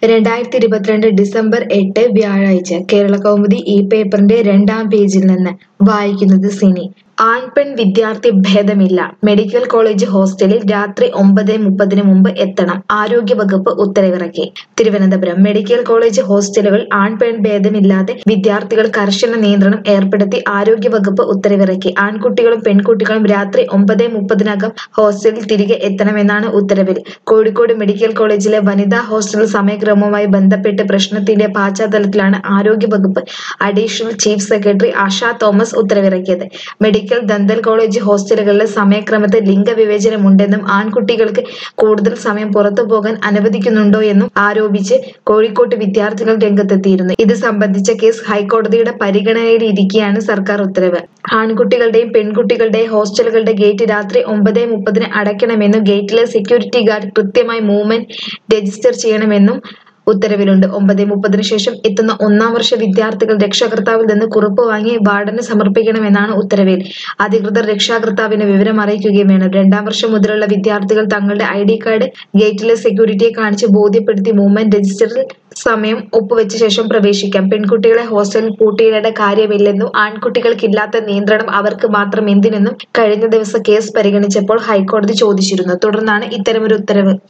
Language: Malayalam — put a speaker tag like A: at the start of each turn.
A: രണ്ടായിരത്തി ഇരുപത്തിരണ്ട് ഡിസംബർ എട്ട് വ്യാഴാഴ്ച കേരളകൗമുദി ഈ പേപ്പറിന്റെ രണ്ടാം പേജിൽ നിന്ന് വായിക്കുന്നത് സിനി ആൺ പെൺ വിദ്യാർത്ഥി ഭേദമില്ല മെഡിക്കൽ കോളേജ് ഹോസ്റ്റലിൽ രാത്രി ഒമ്പത് മുപ്പതിന് മുമ്പ് എത്തണം ആരോഗ്യവകുപ്പ് ഉത്തരവിറക്കി തിരുവനന്തപുരം മെഡിക്കൽ കോളേജ് ഹോസ്റ്റലുകൾ ആൺ പെൺ ഭേദമില്ലാതെ വിദ്യാർത്ഥികൾ കർശന നിയന്ത്രണം ഏർപ്പെടുത്തി ആരോഗ്യവകുപ്പ് ഉത്തരവിറക്കി ആൺകുട്ടികളും പെൺകുട്ടികളും രാത്രി ഒമ്പത് മുപ്പതിനകം ഹോസ്റ്റലിൽ തിരികെ എത്തണമെന്നാണ് ഉത്തരവിൽ കോഴിക്കോട് മെഡിക്കൽ കോളേജിലെ വനിതാ ഹോസ്റ്റൽ സമയക്രമവുമായി ബന്ധപ്പെട്ട് പ്രശ്നത്തിന്റെ പശ്ചാത്തലത്തിലാണ് ആരോഗ്യവകുപ്പ് additional chief secretary Asha Thomas ഉത്തരവിറക്കിയത് മെഡിക്കൽ ദന്തൽ കോളേജ് ഹോസ്റ്റലുകളിലെ സമയക്രമത്തിൽ ലിംഗവിവേചനമുണ്ടെന്നും ആൺകുട്ടികൾക്ക് കൂടുതൽ സമയം പുറത്തു പോകാൻ അനുവദിക്കുന്നുണ്ടോ എന്നും ആരോപിച്ച് കോഴിക്കോട്ട് വിദ്യാർത്ഥികൾ രംഗത്തെത്തിയിരുന്നു ഇത് സംബന്ധിച്ച കേസ് ഹൈക്കോടതിയുടെ പരിഗണനയിലിരിക്കെയാണ് സർക്കാർ ഉത്തരവ് ആൺകുട്ടികളുടെയും പെൺകുട്ടികളുടെയും ഹോസ്റ്റലുകളുടെ ഗേറ്റ് രാത്രി ഒമ്പത് മുപ്പതിന് അടയ്ക്കണമെന്നും ഗേറ്റിലെ സെക്യൂരിറ്റി ഗാർഡ് കൃത്യമായി മൂവ്മെന്റ് രജിസ്റ്റർ ചെയ്യണമെന്നും ഉത്തരവിലുണ്ട് ഒമ്പത് മുപ്പതിനു ശേഷം എത്തുന്ന ഒന്നാം വർഷ വിദ്യാർത്ഥികൾ രക്ഷകർത്താവിൽ നിന്ന് കുറിപ്പ് വാങ്ങി വാർഡന് സമർപ്പിക്കണമെന്നാണ് ഉത്തരവിൽ അധികൃതർ രക്ഷാകർത്താവിനെ വിവരം അറിയിക്കുകയും വേണം രണ്ടാം വർഷം മുതലുള്ള വിദ്യാർത്ഥികൾ തങ്ങളുടെ ഐ ഡി കാർഡ് ഗേറ്റിലെ സെക്യൂരിറ്റിയെ കാണിച്ച് ബോധ്യപ്പെടുത്തി മൂവ്മെന്റ് രജിസ്റ്ററിൽ സമയം ഒപ്പുവെച്ച ശേഷം പ്രവേശിക്കാം പെൺകുട്ടികളെ ഹോസ്റ്റലിൽ പൂട്ടിയിടേണ്ട കാര്യമില്ലെന്നും ആൺകുട്ടികൾക്കില്ലാത്ത നിയന്ത്രണം അവർക്ക് മാത്രം എന്തിനെന്നും കഴിഞ്ഞ ദിവസം കേസ് പരിഗണിച്ചപ്പോൾ ഹൈക്കോടതി ചോദിച്ചിരുന്നു തുടർന്നാണ് ഇത്തരമൊരു ഉത്തരവ്